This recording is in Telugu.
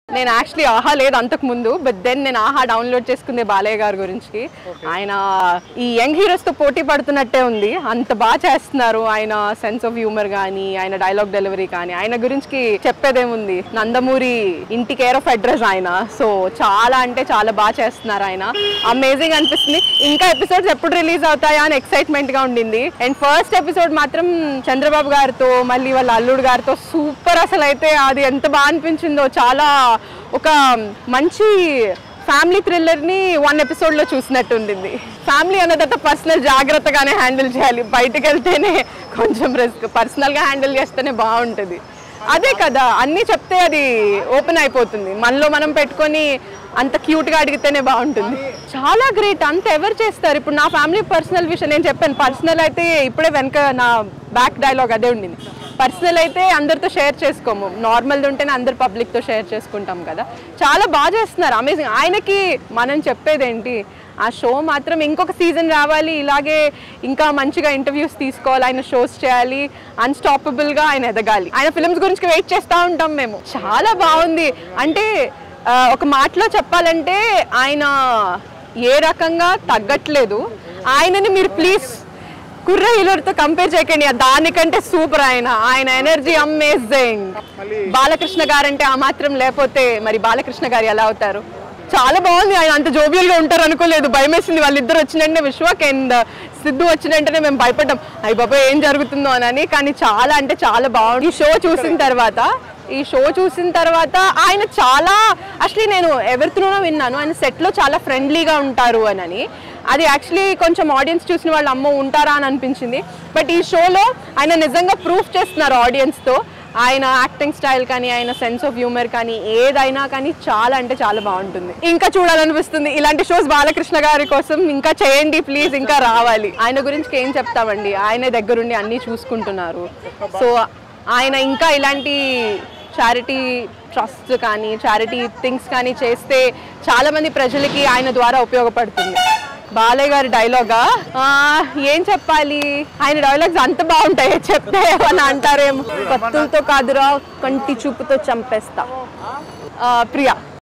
నేను యాక్చువల్లీ ఆహా లేదు అంతకు ముందు బట్ దెన్ నేను ఆహా డౌన్లోడ్ చేసుకుంది బాలయ్య గారి గురించి ఆయన ఈ యంగ్ హీరోస్ తో పోటీ పడుతున్నట్టే ఉంది అంత బాగా చేస్తున్నారు ఆయన సెన్స్ ఆఫ్ హ్యూమర్ కానీ ఆయన డైలాగ్ డెలివరీ కానీ ఆయన గురించి చెప్పేదేముంది నందమూరి ఇంటి కేర్ ఆఫ్ అడ్రస్ ఆయన సో చాలా అంటే చాలా బాగా చేస్తున్నారు ఆయన అమేజింగ్ అనిపిస్తుంది ఇంకా ఎపిసోడ్స్ ఎప్పుడు రిలీజ్ అవుతాయా అని ఎక్సైట్మెంట్ గా ఉండింది అండ్ ఫస్ట్ ఎపిసోడ్ మాత్రం చంద్రబాబు గారితో మళ్ళీ వాళ్ళ అల్లుడు గారితో సూపర్ అసలు అయితే అది ఎంత బాగా అనిపించిందో చాలా ఒక మంచి ఫ్యామిలీ థ్రిల్లర్ని వన్ ఎపిసోడ్లో చూసినట్టు ఉండింది ఫ్యామిలీ అన్న తర్వాత పర్సనల్ జాగ్రత్తగానే హ్యాండిల్ చేయాలి బయటకు వెళ్తేనే కొంచెం రిస్క్ పర్సనల్గా హ్యాండిల్ చేస్తేనే బాగుంటుంది అదే కదా అన్నీ చెప్తే అది ఓపెన్ అయిపోతుంది మనలో మనం పెట్టుకొని అంత క్యూట్గా అడిగితేనే బాగుంటుంది చాలా గ్రేట్ అంత ఎవరు చేస్తారు ఇప్పుడు నా ఫ్యామిలీ పర్సనల్ విషయం నేను చెప్పాను పర్సనల్ అయితే ఇప్పుడే వెనక నా బ్యాక్ డైలాగ్ అదే ఉండింది పర్సనల్ అయితే అందరితో షేర్ చేసుకోము నార్మల్ది ఉంటేనే అందరు పబ్లిక్తో షేర్ చేసుకుంటాం కదా చాలా బాగా చేస్తున్నారు అమేజింగ్ ఆయనకి మనం చెప్పేదేంటి ఆ షో మాత్రం ఇంకొక సీజన్ రావాలి ఇలాగే ఇంకా మంచిగా ఇంటర్వ్యూస్ తీసుకోవాలి ఆయన షోస్ చేయాలి అన్స్టాపబుల్గా ఆయన ఎదగాలి ఆయన ఫిల్మ్స్ గురించి వెయిట్ చేస్తూ ఉంటాం మేము చాలా బాగుంది అంటే ఆ, ఒక మాటలో చెప్పాలంటే ఆయన ఏ రకంగా తగ్గట్లేదు ఆయనని మీరు ప్లీజ్ కుర్ర హీరోతో కంపేర్ చేయకండి దానికంటే సూపర్ ఆయన ఆయన ఎనర్జీ అమేజింగ్ బాలకృష్ణ గారంటే ఆ మాత్రం లేకపోతే మరి బాలకృష్ణ గారు ఎలా అవుతారు చాలా బాగుంది ఆయన అంత జోబియల్ గా ఉంటారు అనుకోలేదు భయం వేసింది వాళ్ళిద్దరు వచ్చిన విశ్వక్ అండ్ సిద్ధు వచ్చిన వెంటనే మేము భయపడ్డాం అయ్యి బాబా ఏం జరుగుతుందో అని కానీ చాలా అంటే చాలా బాగుంది ఈ షో చూసిన తర్వాత ఈ షో చూసిన తర్వాత ఆయన చాలా యాక్చువల్లీ నేను ఎవరితోనో విన్నాను ఆయన సెట్లో చాలా ఫ్రెండ్లీగా ఉంటారు అని అది యాక్చువల్లీ కొంచెం ఆడియన్స్ చూసిన వాళ్ళు అమ్మో ఉంటారా అని అనిపించింది బట్ ఈ షోలో ఆయన నిజంగా ప్రూఫ్ చేస్తున్నారు ఆడియన్స్తో ఆయన యాక్టింగ్ స్టైల్ కానీ ఆయన సెన్స్ ఆఫ్ హ్యూమర్ కానీ ఏదైనా కానీ చాలా అంటే చాలా బాగుంటుంది ఇంకా చూడాలనిపిస్తుంది ఇలాంటి షోస్ బాలకృష్ణ గారి కోసం ఇంకా చేయండి ప్లీజ్ ఇంకా రావాలి ఆయన గురించి ఏం చెప్తామండి ఆయన దగ్గరుండి అన్నీ చూసుకుంటున్నారు సో ఆయన ఇంకా ఇలాంటి చారిటీ ట్రస్ట్ కానీ చారిటీ థింగ్స్ కానీ చేస్తే చాలా మంది ప్రజలకి ఆయన ద్వారా ఉపయోగపడుతుంది బాలయ్య గారి డైలాగా ఆ, ఏం చెప్పాలి ఆయన డైలాగ్స్ అంత బాగుంటాయి చెప్తే ఏమన్నా అంటారేమో కత్తులతో కాదురా కంటి చూపుతో చంపేస్తా ఆ, ప్రియా